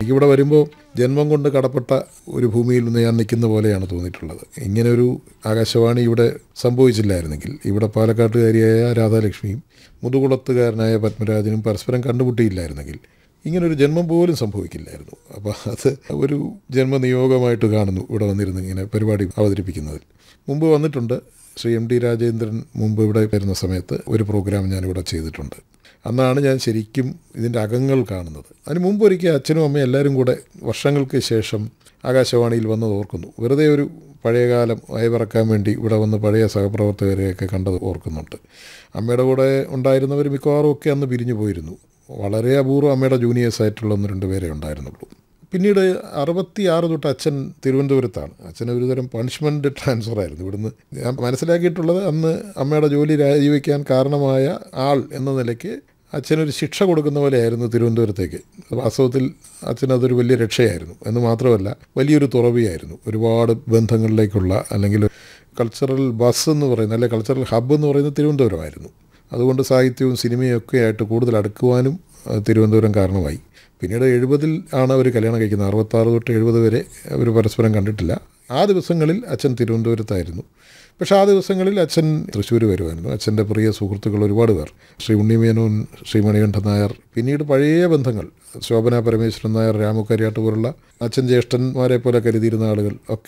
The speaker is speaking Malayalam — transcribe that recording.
എനിക്കിവിടെ വരുമ്പോൾ ജന്മം കൊണ്ട് കടപ്പെട്ട ഒരു ഭൂമിയിൽ നിന്ന് ഞാൻ നിൽക്കുന്ന പോലെയാണ് തോന്നിയിട്ടുള്ളത് ഇങ്ങനെ ഒരു ആകാശവാണി ഇവിടെ സംഭവിച്ചില്ലായിരുന്നെങ്കിൽ ഇവിടെ പാലക്കാട്ടുകാരിയായ രാധാലക്ഷ്മിയും മുതുകുളത്തുകാരനായ പത്മരാജനും പരസ്പരം കണ്ടുമുട്ടിയില്ലായിരുന്നെങ്കിൽ ഇങ്ങനൊരു ജന്മം പോലും സംഭവിക്കില്ലായിരുന്നു അപ്പോൾ അത് ഒരു ജന്മനിയോഗമായിട്ട് കാണുന്നു ഇവിടെ വന്നിരുന്ന് ഇങ്ങനെ പരിപാടി അവതരിപ്പിക്കുന്നതിൽ മുമ്പ് വന്നിട്ടുണ്ട് ശ്രീ എം ഡി രാജേന്ദ്രൻ മുമ്പ് ഇവിടെ വരുന്ന സമയത്ത് ഒരു പ്രോഗ്രാം ഞാനിവിടെ ചെയ്തിട്ടുണ്ട് അന്നാണ് ഞാൻ ശരിക്കും ഇതിൻ്റെ അകങ്ങൾ കാണുന്നത് അതിന് മുമ്പ് ഒരിക്കൽ അച്ഛനും അമ്മയും എല്ലാവരും കൂടെ വർഷങ്ങൾക്ക് ശേഷം ആകാശവാണിയിൽ വന്നത് ഓർക്കുന്നു വെറുതെ ഒരു പഴയകാലം അയവിറക്കാൻ വേണ്ടി ഇവിടെ വന്ന് പഴയ സഹപ്രവർത്തകരെയൊക്കെ കണ്ടത് ഓർക്കുന്നുണ്ട് അമ്മയുടെ കൂടെ ഉണ്ടായിരുന്നവർ മിക്കവാറും ഒക്കെ അന്ന് പിരിഞ്ഞു പോയിരുന്നു വളരെ അപൂർവം അമ്മയുടെ ജൂനിയേഴ്സ് ആയിട്ടുള്ള ഒന്ന് രണ്ട് പേരെ ഉണ്ടായിരുന്നുള്ളൂ പിന്നീട് അറുപത്തി ആറ് തൊട്ട് അച്ഛൻ തിരുവനന്തപുരത്താണ് അച്ഛന് ഒരുതരം പണിഷ്മെൻറ്റ് ട്രാൻസ്ഫർ ആയിരുന്നു ഇവിടുന്ന് ഞാൻ മനസ്സിലാക്കിയിട്ടുള്ളത് അന്ന് അമ്മയുടെ ജോലി രാജിവെക്കാൻ കാരണമായ ആൾ എന്ന നിലയ്ക്ക് അച്ഛനൊരു ശിക്ഷ കൊടുക്കുന്ന പോലെയായിരുന്നു തിരുവനന്തപുരത്തേക്ക് വാസ്തവത്തിൽ അച്ഛനതൊരു വലിയ രക്ഷയായിരുന്നു എന്ന് മാത്രമല്ല വലിയൊരു തുറവിയായിരുന്നു ഒരുപാട് ബന്ധങ്ങളിലേക്കുള്ള അല്ലെങ്കിൽ കൾച്ചറൽ ബസ് എന്ന് പറയുന്ന അല്ലെങ്കിൽ കൾച്ചറൽ ഹബ്ബ് എന്ന് പറയുന്നത് തിരുവനന്തപുരമായിരുന്നു അതുകൊണ്ട് സാഹിത്യവും സിനിമയും ഒക്കെ ആയിട്ട് കൂടുതൽ അടുക്കുവാനും അഹ് തിരുവനന്തപുരം കാരണമായി പിന്നീട് എഴുപതിൽ ആണ് അവർ കല്യാണം കഴിക്കുന്നത് അറുപത്താറ് തൊട്ട് എഴുപത് വരെ അവർ പരസ്പരം കണ്ടിട്ടില്ല ആ ദിവസങ്ങളിൽ അച്ഛൻ തിരുവനന്തപുരത്തായിരുന്നു പക്ഷേ ആ ദിവസങ്ങളിൽ അച്ഛൻ തൃശ്ശൂർ വരുമായിരുന്നു അച്ഛൻ്റെ പ്രിയ സുഹൃത്തുക്കൾ ഒരുപാട് പേർ ശ്രീ ഉണ്ണിമേനോൻ ശ്രീ മണികണ്ഠൻ നായർ പിന്നീട് പഴയ ബന്ധങ്ങൾ ശോഭന പരമേശ്വരൻ നായർ രാമുക്കരിയാട്ട് പോലുള്ള അച്ഛൻ ജ്യേഷ്ഠന്മാരെ പോലെ കരുതിയിരുന്ന ആളുകൾ ഒക്കെ